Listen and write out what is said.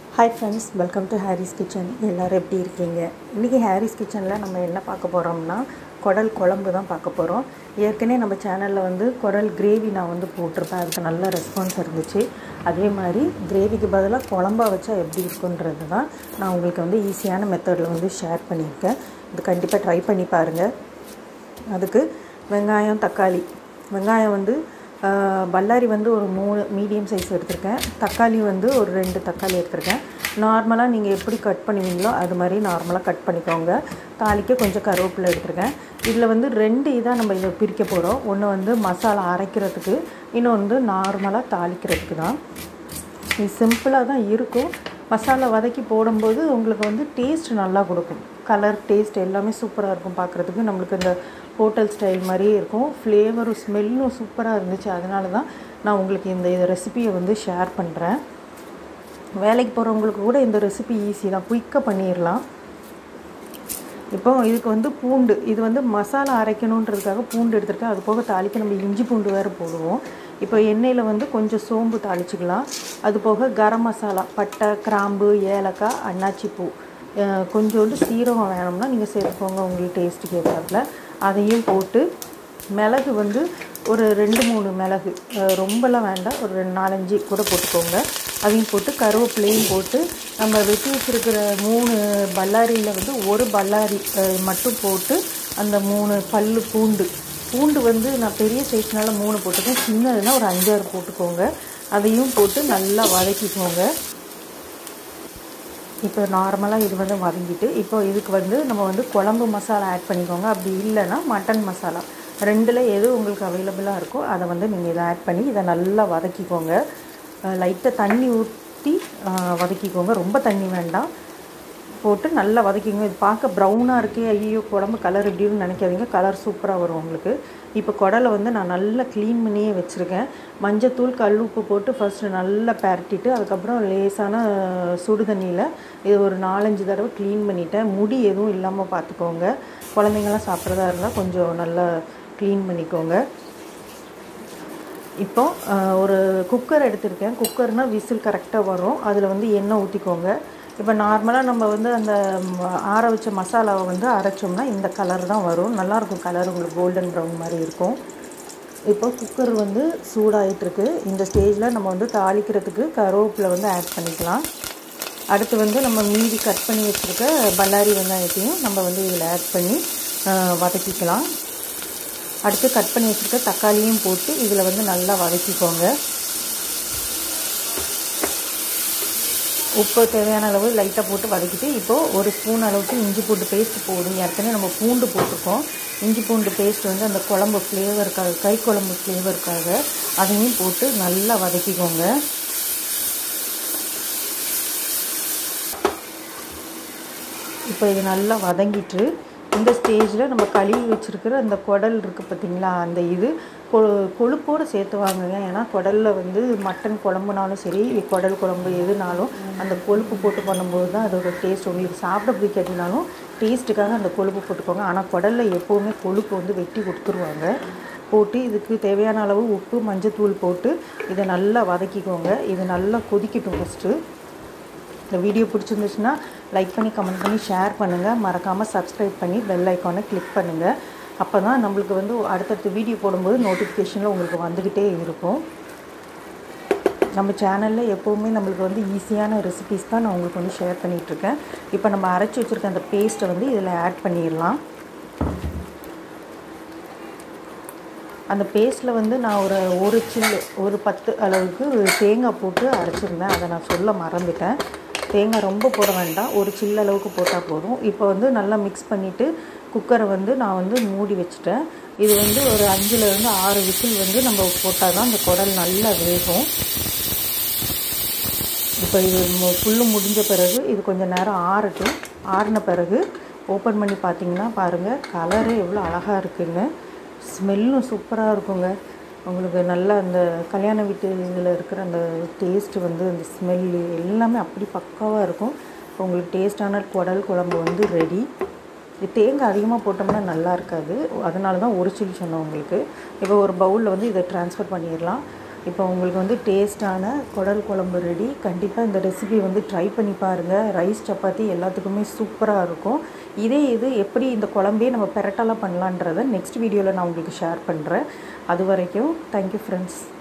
hi friends welcome to Haris kitchen எல்லோரும் எப்படி இருக்கீங்க இன்றைக்கி ஹாரிஸ் கிச்சனில் நம்ம என்ன பார்க்க போகிறோம்னா குடல் குழம்பு தான் பார்க்க போகிறோம் ஏற்கனவே நம்ம சேனலில் வந்து குடல் கிரேவி நான் வந்து போட்டிருப்பேன் அதுக்கு நல்ல ரெஸ்பான்ஸ் இருந்துச்சு அதே மாதிரி கிரேவிக்கு பதிலாக குழம்பா வச்சா எப்படி இருக்குன்றது தான் நான் உங்களுக்கு வந்து ஈஸியான மெத்தடில் வந்து ஷேர் பண்ணியிருக்கேன் இது கண்டிப்பாக ட்ரை பண்ணி பாருங்கள் அதுக்கு வெங்காயம் தக்காளி வெங்காயம் வந்து ஆஹ், பல்லாரி வந்து ஒரு மூணு மீடியம் சைஸ் எடுத்திருக்கேன் தக்காளி வந்து ஒரு ரெண்டு தக்காளி எடுத்திருக்கேன் நார்மலாக நீங்கள் எப்படி கட் பண்ணுவீங்களோ அது மாதிரி நார்மலாக கட் பண்ணிக்கோங்க தாளிக்க கொஞ்சம் கருவேப்பிலை எடுத்திருக்கேன் இதில் வந்து ரெண்டு இதாக நம்ம இதை பிரிக்க போகிறோம் ஒன்று வந்து மசாலா அரைக்கிறதுக்கு இன்னொன்று வந்து நார்மலாக தாளிக்கிறதுக்கு தான் இது சிம்பிளாக தான் இருக்கும் மசாலா வதக்கி போடும்போது உங்களுக்கு வந்து டேஸ்ட் நல்லா கொடுக்கும் கலர் டேஸ்ட் எல்லாமே சூப்பராக இருக்கும் பார்க்குறதுக்கு நம்மளுக்கு இந்த ஹோட்டல் ஸ்டைல் மாதிரியே இருக்கும் ஃப்ளேவரும் ஸ்மெல்லும் சூப்பராக இருந்துச்சு அதனால தான் நான் உங்களுக்கு இந்த ரெசிபியை வந்து ஷேர் பண்ணுறேன் வேலைக்கு போகிறவங்களுக்கு கூட இந்த ரெசிபி ஈஸி தான் குயிக்காக பண்ணிடலாம் இப்போ இதுக்கு வந்து பூண்டு இது வந்து மசாலா அரைக்கணுன்றதுக்காக பூண்டு எடுத்திருக்கேன் அது போக தாளிக்க நம்ம இஞ்சி பூண்டு வேறு போடுவோம் இப்போ எண்ணெயில் வந்து கொஞ்சம் சோம்பு தாளிச்சிக்கலாம் அது போக கரம் மசாலா பட்டை கிராம்பு ஏலக்காய் அன்னாச்சி பூ அஹ் கொஞ்சோண்டு சீரகம் வேணும்னா நீங்கள் சேர்த்துக்கோங்க உங்களுக்கு டேஸ்ட்டுக்கு ஏற்றாப்புல அதையும் போட்டு மிளகு வந்து ஒரு ரெண்டு மூணு மிளகு அஹ் ரொம்பலாம் வேண்டாம் ஒரு ரெண்டு நாலஞ்சு கூட போட்டுக்கோங்க அதையும் போட்டு கருவேப்பிலையும் போட்டு நம்ம வெட்டி வச்சுருக்கிற மூணு பல்லாரியில் வந்து ஒரு பல்லாரி அஹ், மட்டும் போட்டு அந்த மூணு பல்லு பூண்டு பூண்டு வந்து நான் பெரிய சைஸ்னால மூணு போட்டுக்கேன் சின்னதுன்னா ஒரு அஞ்சாறு போட்டுக்கோங்க அதையும் போட்டு நல்லா வதக்கிக்கோங்க இப்போ நார்மலாக இது வந்து வதங்கிட்டு இப்போ இதுக்கு வந்து நம்ம வந்து குழம்பு மசாலா ஆட் பண்ணிக்கோங்க அப்படி இல்லைன்னா மட்டன் மசாலா ரெண்டில் எது உங்களுக்கு அவைலபிளாக இருக்கோ அதை வந்து நீங்கள் இதை ஆட் பண்ணி இதை நல்லா வதக்கிக்கோங்க லைட்டாக தண்ணி ஊற்றி வதக்கிக்கோங்க ரொம்ப தண்ணி வேண்டாம் போட்டு நல்லா வதக்கிங்க இது பார்க்க ப்ரௌனாக இருக்கே ஐயோ குழம்பு கலர் எப்படின்னு நினைக்காதீங்க கலர் சூப்பராக வரும் உங்களுக்கு இப்போ குடலை வந்து நான் நல்லா க்ளீன் பண்ணியே வச்சுருக்கேன் மஞ்சத்தூள் கல் உப்பு போட்டு ஃபஸ்ட்டு நல்லா பரட்டிட்டு அதுக்கப்புறம் லேசான சுடு தண்ணியில் இது ஒரு நாலஞ்சு தடவை க்ளீன் பண்ணிட்டேன் முடி எதுவும் இல்லாமல் பார்த்துக்கோங்க குழந்தைங்களாம் சாப்பிட்றதா இருந்தால் கொஞ்சம் நல்லா க்ளீன் பண்ணிக்கோங்க இப்போ அஹ், ஒரு குக்கர் எடுத்திருக்கேன் குக்கர்னால் விசில் கரெக்டாக வரும் அதில் வந்து எண்ணெய் ஊற்றிக்கோங்க இப்போ நார்மலாக நம்ம வந்து அந்த ம், ஆற வச்ச மசாலாவை வந்து அரைச்சோம்னா இந்த கலர் தான் வரும் நல்லாயிருக்கும் கலர் உங்களுக்கு கோல்டன் ப்ரௌன் மாதிரி இருக்கும் இப்போ குக்கர் வந்து சூடாயிட்டிருக்கு இந்த ஸ்டேஜில் நம்ம வந்து தாளிக்கிறதுக்கு கருவேப்பிலை வந்து ஆட் பண்ணிக்கலாம் அடுத்து வந்து நம்ம மீதி கட் பண்ணி வச்சுருக்க பல்லாரி வெங்காயத்தையும் நம்ம வந்து இதில் ஆட் பண்ணி அஹ், வதக்கிக்கலாம் அடுத்து கட் பண்ணி வச்சுருக்க தக்காளியும் போட்டு இதில் வந்து நல்லா வதக்கிக்கோங்க உப்பு தேவையான அளவு லைட்டாக போட்டு வதக்கிட்டு இப்போது ஒரு ஸ்பூன் அளவுக்கு இஞ்சி பூண்டு பேஸ்ட் போடும் ஏற்கனவே நம்ம பூண்டு போட்டிருக்கோம் இஞ்சி பூண்டு பேஸ்ட் வந்து அந்த குழம்பு ஃப்ளேவருக்காக கை குழம்பு ஃப்ளேவருக்காக அதையும் போட்டு நல்லா வதக்கிக்கோங்க இப்போ இது நல்லா வதங்கிட்டு இந்த ஸ்டேஜில் நம்ம கழுவி வச்சுருக்கிற அந்த குடல் இருக்குது பார்த்தீங்களா அந்த இது கொ கொழுப்போடு சேர்த்து வாங்குங்க ஏன்னா குடலில் வந்து மட்டன் குழம்புனாலும் சரி குடல் குழம்பு எதுனாலும் அந்த கொழுப்பு போட்டு பண்ணும்போது தான் அதோட டேஸ்ட் உங்களுக்கு சாப்பிட பிடிக்காட்டினாலும் டேஸ்ட்டுக்காக அந்த கொழுப்பு போட்டுக்கோங்க ஆனால் குடலில் எப்போவுமே கொழுப்பு வந்து வெட்டி கொடுத்துருவாங்க போட்டு இதுக்கு தேவையான அளவு உப்பு மஞ்சத்தூள் போட்டு இதை நல்லா வதக்கிக்கோங்க இது நல்லா கொதிக்கட்டும் ஃபஸ்ட்டு இந்த வீடியோ பிடிச்சிருந்துச்சுன்னா லைக் பண்ணி கமெண்ட் பண்ணி ஷேர் பண்ணுங்கள் மறக்காமல் சப்ஸ்கிரைப் பண்ணி பெல் ஐக்கானை கிளிக் பண்ணுங்கள் அப்போ தான் நம்மளுக்கு வந்து அடுத்தடுத்த வீடியோ போடும்போது நோட்டிஃபிகேஷனில் உங்களுக்கு வந்துக்கிட்டே இருக்கும் நம்ம சேனலில் எப்போவுமே நம்மளுக்கு வந்து ஈஸியான ரெசிபிஸ் தான் நான் உங்களுக்கு வந்து ஷேர் பண்ணிகிட்ருக்கேன் இப்போ நம்ம அரைச்சி வச்சுருக்க அந்த பேஸ்ட்டை வந்து இதில் ஆட் பண்ணிடலாம் அந்த பேஸ்ட்டில் வந்து நான் ஒரு ஒரு சில்லு ஒரு பத்து அளவுக்கு தேங்காய் போட்டு அரைச்சிருந்தேன் அதை நான் சொல்ல மறந்துட்டேன் தேங்காய் ரொம்ப போட வேண்டாம் ஒரு சில்லு அளவுக்கு போட்டால் போதும் இப்போ வந்து நல்லா மிக்ஸ் பண்ணிவிட்டு குக்கரை வந்து நான் வந்து மூடி வச்சுட்டேன் இது வந்து ஒரு அஞ்சுலேருந்து ஆறு விசில் வந்து நம்ம போட்டால் தான் அந்த குடல் நல்லா வேகும் இப்போ இது மு- ஃபுல்லு முடிஞ்ச பிறகு இது கொஞ்சம் நேரம் ஆறட்டும் ஆறின பிறகு ஓப்பன் பண்ணி பார்த்தீங்கன்னா பாருங்கள் கலரே எவ்வளோ அழகாக இருக்குன்னு ஸ்மெல்லும் சூப்பராக இருக்குங்க உங்களுக்கு நல்லா அந்த கல்யாண வீட்டு இதில் இருக்கிற அந்த டேஸ்ட்டு வந்து அந்த ஸ்மெல்லு எல்லாமே அப்படி பக்காவாக இருக்கும் உங்களுக்கு டேஸ்டான குடல் குழம்பு வந்து ரெடி இது தேங்காய் அதிகமாக போட்டோம்னா நல்லா இருக்காது அதனால தான் ஒரு சில்லி சொன்னேன் உங்களுக்கு இப்போ ஒரு பவுலில் வந்து இதை ட்ரான்ஸ்ஃபர் பண்ணிடலாம் இப்போ உங்களுக்கு வந்து டேஸ்டான குடல் குழம்பு ரெடி கண்டிப்பாக இந்த ரெசிபி வந்து ட்ரை பண்ணி பாருங்கள் ரைஸ் சப்பாத்தி எல்லாத்துக்குமே சூப்பராக இருக்கும் இதே இது எப்படி இந்த குழம்பே நம்ம பெரட்டெல்லாம் பண்ணலான்றதை நெக்ஸ்ட் வீடியோவில் நான் உங்களுக்கு ஷேர் பண்ணுறேன் அது வரைக்கும் தேங்க்யூ ஃப்ரெண்ட்ஸ்